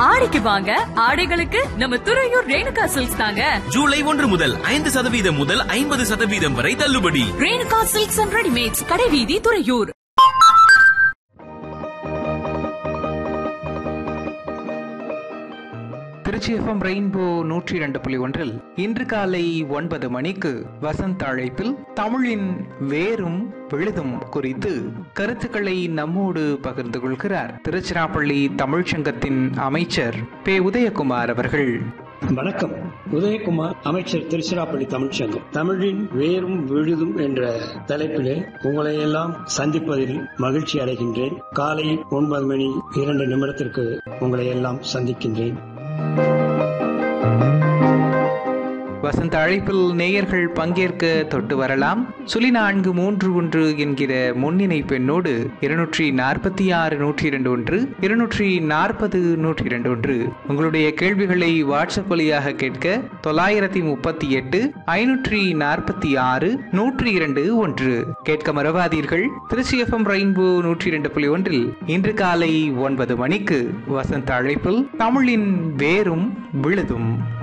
ஆடிக்கு வாங்க ஆடைகளுக்கு நம்ம துறையூர் ரேணுகா சில்க்ஸ் தாங்க ஜூலை ஒன்று முதல் ஐந்து சதவீதம் முதல் ஐம்பது சதவீதம் வரை தள்ளுபடி ரேணுகா சில்க்ஸ் அண்ட் ரெடிமேட்ஸ் கடைவீதி துறையூர் திருச்சி எஃப்எம் ரெயின்போ நூற்றி இரண்டு புள்ளி ஒன்றில் இன்று காலை ஒன்பது மணிக்கு வசந்த அழைப்பில் தமிழின் வேரும் விழுதும் குறித்து கருத்துக்களை நம்மோடு பகிர்ந்து கொள்கிறார் திருச்சிராப்பள்ளி தமிழ்ச்சங்கத்தின் அமைச்சர் பே உதயகுமார் அவர்கள் வணக்கம் உதயகுமார் அமைச்சர் திருச்சிராப்பள்ளி தமிழ்ச்சங்கம் தமிழின் வேரும் விழுதும் என்ற தலைப்பிலே உங்களை எல்லாம் சந்திப்பதில் மகிழ்ச்சி அடைகின்றேன் காலை ஒன்பது மணி இரண்டு நிமிடத்திற்கு உங்களை எல்லாம் சந்திக்கின்றேன் வசந்த அழைப்பில் நேயர்கள் பங்கேற்க தொட்டு வரலாம் சுழி நான்கு மூன்று ஒன்று என்கிற முன்னினை பெண்ணோடு இருநூற்றி நாற்பத்தி ஆறு நூற்றி இரண்டு ஒன்று இருநூற்றி நாற்பது நூற்றி இரண்டு ஒன்று உங்களுடைய கேள்விகளை வாட்ஸ்அப் வழியாக கேட்க தொள்ளாயிரத்தி முப்பத்தி எட்டு ஐநூற்றி நாற்பத்தி ஆறு நூற்றி இரண்டு ஒன்று கேட்க மறவாதீர்கள் திருச்சி எஃப்எம் ரெயின்போ நூற்றி இரண்டு புள்ளி ஒன்றில் இன்று காலை ஒன்பது மணிக்கு வசந்த அழைப்பில் தமிழின் வேரும் விழுதும்